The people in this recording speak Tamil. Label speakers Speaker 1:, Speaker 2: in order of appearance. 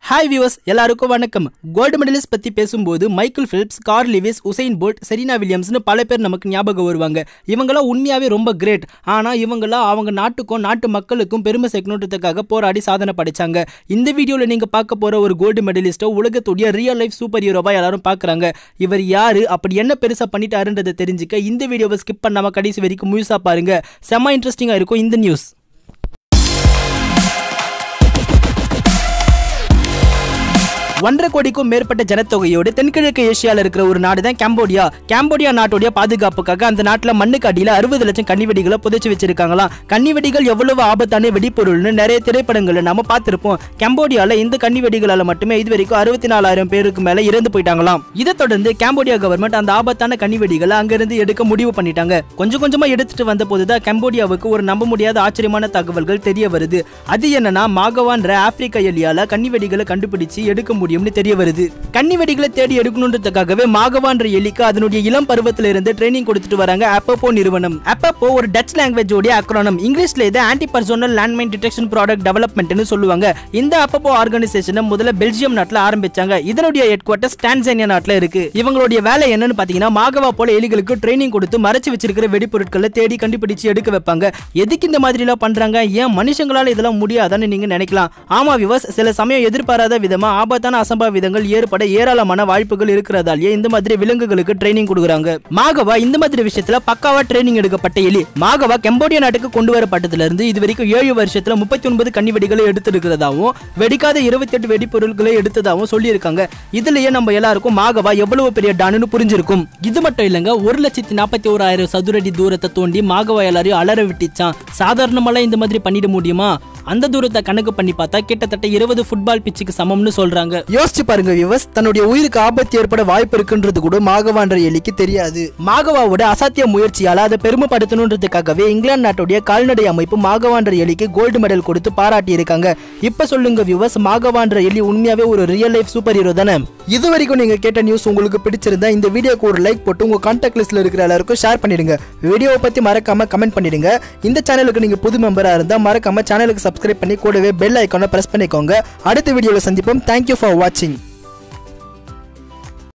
Speaker 1: ஹாய் வியூவர்ஸ் எல்லாருக்கும் வணக்கம் கோல்டு மெடலிஸ்ட் பத்தி பேசும்போது Michael Phelps Carl Lewis Usain Bolt Serena வில்லியம்ஸ்னு பல பேர் நமக்கு ஞாபகம் வருவாங்க இவங்களாம் உண்மையாவே ரொம்ப கிரேட் ஆனா இவங்களாம் அவங்க நாட்டுக்கும் நாட்டு மக்களுக்கும் பெருமை சேர்க்கணுன்றதுக்காக போராடி சாதனை படைச்சாங்க இந்த வீடியோல நீங்க பார்க்க போற ஒரு கோல்டு மெடலிஸ்ட்டோ உலகத்துடைய ரியல் லைஃப் சூப்பர் ஹீரோவா எல்லாரும் பார்க்கறாங்க இவர் யாரு அப்படி என்ன பெருசா பண்ணிட்டாருன்றதை தெரிஞ்சுக்க இந்த வீடியோவை ஸ்கிப் பண்ணாம கடைசி வரைக்கும் முழுசா பாருங்க செம்ம இன்ட்ரெஸ்டிங்கா இருக்கும் இந்த நியூஸ் ஒன்றரை கோடிக்கும் மேற்பட்ட ஜனத்தொகையோடு தென்கிழக்கு ஏசியால இருக்கிற ஒரு நாடு தான் கேம்போடியா கேம்போடியா நாட்டுடைய பாதுகாப்புக்காக அந்த நாட்டுல மண்ணுக்கு அடியில அறுபது லட்சம் கன்னிவெடிகளை புதைச்சு வச்சிருக்காங்களாம் கன்னிவெடிகள் எவ்வளவு ஆபத்தான வெடிப்பொருள்னு நிறைய திரைப்படங்கள்ல நம்ம பார்த்திருப்போம் கேம்போடியால இந்த கன்னிவெடிகளால மட்டுமே இது வரைக்கும் அறுபத்தி நாலாயிரம் பேருக்கு மேல இறந்து போயிட்டாங்களாம் இதை தொடர்ந்து கேம்போடியா கவர்மெண்ட் அந்த ஆபத்தான கன்னிவெடிகளை அங்கிருந்து எடுக்க முடிவு பண்ணிட்டாங்க கொஞ்சம் கொஞ்சமா எடுத்துட்டு வந்த போதுதான் கம்போடியாவுக்கு ஒரு நம்ப முடியாத ஆச்சரியமான தகவல்கள் தெரிய வருது அது என்னன்னா மாகவான்ற ஆப்பிரிக்க எலியால கன்னிவெடிகளை கண்டுபிடிச்சு எடுக்க முடியும்னு தெரிய வருது கன்னி வெடிகளை தேடி எடுக்கணுன்றதுக்காகவே மாகவான்ற எலிக்கு அதனுடைய இளம் பருவத்துல இருந்து ட்ரைனிங் கொடுத்துட்டு வராங்க அப்பப்போ நிறுவனம் அப்பப்போ ஒரு டச் லாங்குவேஜோட அக்ரோனம் இங்கிலீஷ்ல இதை anti personnel landmine detection product டெவலப்மெண்ட்னு சொல்லுவாங்க இந்த அப்பப்போ ஆர்கனைசேஷனை முதல்ல பெல்ஜியம் நாட்டுல ஆரம்பிச்சாங்க இதனுடைய ஹெட் குவார்ட்டர்ஸ் டான்சானியா நாட்டுல இருக்கு இவங்களுடைய வேலை என்னன்னு பாத்தீங்கன்னா மாகவா போல எலிகளுக்கு ட்ரைனிங் கொடுத்து மறைச்சு வச்சிருக்கிற வெடிப்பொருட்களை தேடி கண்டுபிடிச்சு எடுக்க வைப்பாங்க எதுக்கு இந்த மாதிரி எல்லாம் பண்றாங்க ஏன் மனுஷங்களால இதெல்லாம் முடியாதான்னு நீங்க நினைக்கலாம் ஆமா விவஸ் சில சமயம் எதிர்பாராத விதமா ஆபத்தான அசம்பாவிதங்கள் ஏற்பட ஏராளமான வாய்ப்புகள் இருக்கிறதாலேயே இந்த மாதிரி விலங்குகளுக்கு ட்ரைனிங் கொடுக்குறாங்க மாகவா இந்த மாதிரி விஷயத்துல பக்காவா ட்ரைனிங் எடுக்கப்பட்ட எலி மாகவா கம்போடியா நாட்டுக்கு கொண்டு வரப்பட்டதுல இருந்து இது வரைக்கும் ஏழு வருஷத்துல முப்பத்தி ஒன்பது கன்னி வெடிகளை எடுத்திருக்கிறதாவும் வெடிக்காத இருபத்தி எட்டு வெடிப்பொருட்களை எடுத்ததாகவும் சொல்லியிருக்காங்க இதுலயே நம்ம எல்லாருக்கும் மாகவா எவ்வளவு பெரிய டானுன்னு புரிஞ்சிருக்கும் இது மட்டும் இல்லைங்க ஒரு லட்சத்தி நாற்பத்தி ஓராயிரம் சதுரடி தூரத்தை தோண்டி மாகவா எல்லாரையும் அலற விட்டுச்சான் சாதாரணமெல்லாம் இந்த மாதிரி பண்ணிட முடியுமா அந்த தூரத்தை கணக்கு பண்ணி பார்த்தா கிட்டத்தட்ட இருபது ஃபுட்பால் பிச்சுக்கு சமம்னு சொல்றாங்க யோசிச்சு பாருங்க விவஸ் தன்னுடைய உயிருக்கு ஆபத்து ஏற்பட வாய்ப்பு இருக்குன்றது கூட மாகவான்ற எலிக்கு தெரியாது மாகவாவோட அசாத்திய முயற்சியால அதை பெருமைப்படுத்தணுன்றதுக்காகவே இங்கிலாந்து நாட்டுடைய கால்நடை அமைப்பு மாகவான்ற எலிக்கு கோல்டு மெடல் கொடுத்து பாராட்டி இருக்காங்க இப்ப சொல்லுங்க விவஸ் மாகவான்ற எலி உண்மையாவே ஒரு ரியல் லைஃப் சூப்பர் ஹீரோ தானே இது வரைக்கும் நீங்க கேட்ட நியூஸ் உங்களுக்கு பிடிச்சிருந்தா இந்த வீடியோக்கு ஒரு லைக் போட்டு உங்க கான்டாக்ட் லிஸ்ட்ல இருக்கிற எல்லாருக்கும் ஷேர் பண்ணிடுங்க வீடியோவை பத்தி மறக்காம கமெண்ட் பண்ணிடுங்க இந்த சேனலுக்கு நீங்க புது மெம்பரா இருந்தா மறக்காம சேனலுக்கு சப்ஸ்கிரைப் பண்ணி கூடவே பெல் ஐக்கானை பிரஸ் பண்ணிக்கோங்க அடுத்த வீடியோவில் சந்திப்போம் தேங்க்யூ ஃபார் வாட்சிங்